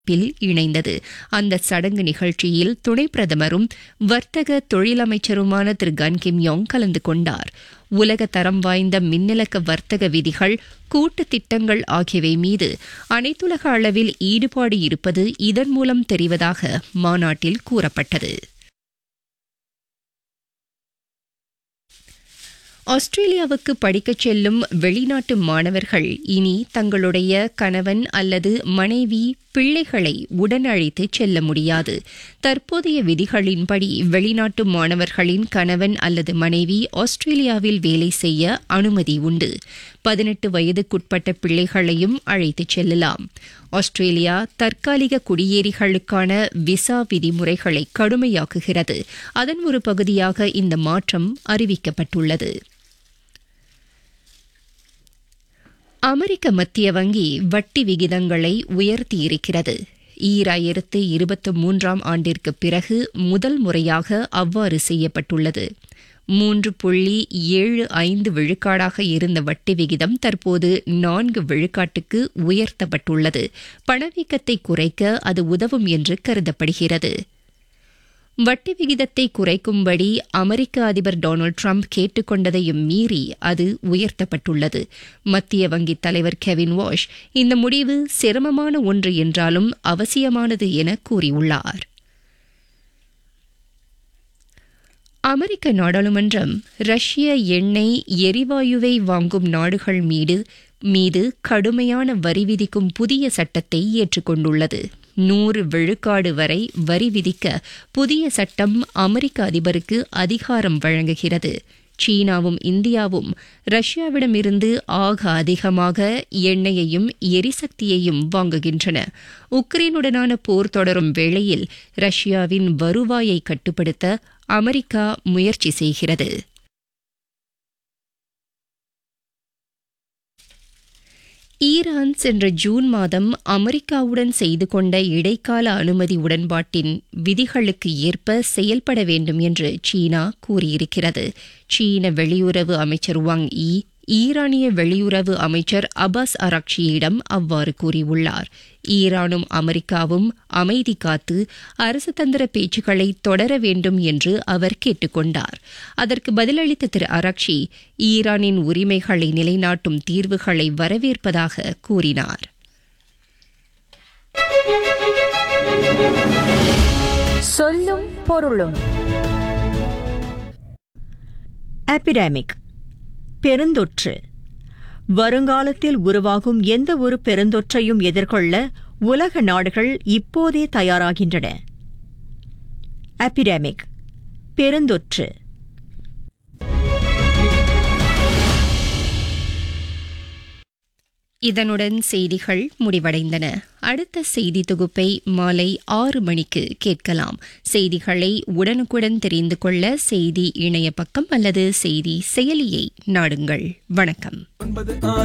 bill இணைந்தது அந்த சடங்கு நிகழ்ச்சியில் துணை பிரதமரும் வர்த்தக தொழிலமைச்சருமான திரு கன் கிம் யோங் கலந்து கொண்டார் உலக தரம் வாய்ந்த மின்னிலக்க வர்த்தக விதிகள் கூட்டு திட்டங்கள் ஆகியவை மீது அனைத்துலக அளவில் ஈடுபாடு இருப்பது இதன் மூலம் தெரிவதாக மாநாட்டில் கூறப்பட்டது ஆஸ்திரேலியாவுக்கு படிக்கச் செல்லும் வெளிநாட்டு மாணவர்கள் இனி தங்களுடைய கணவன் அல்லது மனைவி பிள்ளைகளை உடன் அழைத்து செல்ல முடியாது தற்போதைய விதிகளின்படி வெளிநாட்டு மாணவர்களின் கணவன் அல்லது மனைவி ஆஸ்திரேலியாவில் வேலை செய்ய அனுமதி உண்டு பதினெட்டு வயதுக்குட்பட்ட பிள்ளைகளையும் அழைத்துச் செல்லலாம் ஆஸ்திரேலியா தற்காலிக குடியேறிகளுக்கான விசா விதிமுறைகளை கடுமையாக்குகிறது அதன் ஒரு பகுதியாக இந்த மாற்றம் அறிவிக்கப்பட்டுள்ளது அமெரிக்க மத்திய வங்கி வட்டி விகிதங்களை உயர்த்தியிருக்கிறது ஈராயிரத்து இருபத்தி மூன்றாம் ஆண்டிற்கு பிறகு முதல் முறையாக அவ்வாறு செய்யப்பட்டுள்ளது மூன்று புள்ளி ஏழு ஐந்து விழுக்காடாக இருந்த வட்டி விகிதம் தற்போது நான்கு விழுக்காட்டுக்கு உயர்த்தப்பட்டுள்ளது பணவீக்கத்தை குறைக்க அது உதவும் என்று கருதப்படுகிறது வட்டி விகிதத்தை குறைக்கும்படி அமெரிக்க அதிபர் டொனால்டு ட்ரம்ப் கேட்டுக்கொண்டதையும் மீறி அது உயர்த்தப்பட்டுள்ளது மத்திய வங்கி தலைவர் கெவின் வாஷ் இந்த முடிவு சிரமமான ஒன்று என்றாலும் அவசியமானது என கூறியுள்ளார் அமெரிக்க நாடாளுமன்றம் ரஷ்ய எண்ணெய் எரிவாயுவை வாங்கும் நாடுகள் மீது மீது கடுமையான வரி விதிக்கும் புதிய சட்டத்தை ஏற்றுக்கொண்டுள்ளது நூறு விழுக்காடு வரை வரி விதிக்க புதிய சட்டம் அமெரிக்க அதிபருக்கு அதிகாரம் வழங்குகிறது சீனாவும் இந்தியாவும் ரஷ்யாவிடமிருந்து ஆக அதிகமாக எண்ணெயையும் எரிசக்தியையும் வாங்குகின்றன உக்ரைனுடனான போர் தொடரும் வேளையில் ரஷ்யாவின் வருவாயை கட்டுப்படுத்த அமெரிக்கா முயற்சி செய்கிறது ஈரான் சென்ற ஜூன் மாதம் அமெரிக்காவுடன் செய்து கொண்ட இடைக்கால அனுமதி உடன்பாட்டின் விதிகளுக்கு ஏற்ப செயல்பட வேண்டும் என்று சீனா கூறியிருக்கிறது சீன வெளியுறவு அமைச்சர் வாங் ஈ ஈரானிய வெளியுறவு அமைச்சர் அபாஸ் அராக்ஷியிடம் அவ்வாறு கூறியுள்ளார் ஈரானும் அமெரிக்காவும் அமைதி காத்து அரசு தந்திர பேச்சுக்களை தொடர வேண்டும் என்று அவர் கேட்டுக்கொண்டார் அதற்கு பதிலளித்த திரு அராக்ஷி ஈரானின் உரிமைகளை நிலைநாட்டும் தீர்வுகளை வரவேற்பதாக கூறினார் சொல்லும் பொருளும் எபிடமிக் பெருந்தொற்று வருங்காலத்தில் உருவாகும் எந்த ஒரு பெருந்தொற்றையும் எதிர்கொள்ள உலக நாடுகள் இப்போதே தயாராகின்றன எபிடமிக் பெருந்தொற்று இதனுடன் செய்திகள் முடிவடைந்தன அடுத்த செய்தி தொகுப்பை மாலை ஆறு மணிக்கு கேட்கலாம் செய்திகளை உடனுக்குடன் தெரிந்து கொள்ள செய்தி இணைய பக்கம் அல்லது செய்தி செயலியை நாடுங்கள் வணக்கம்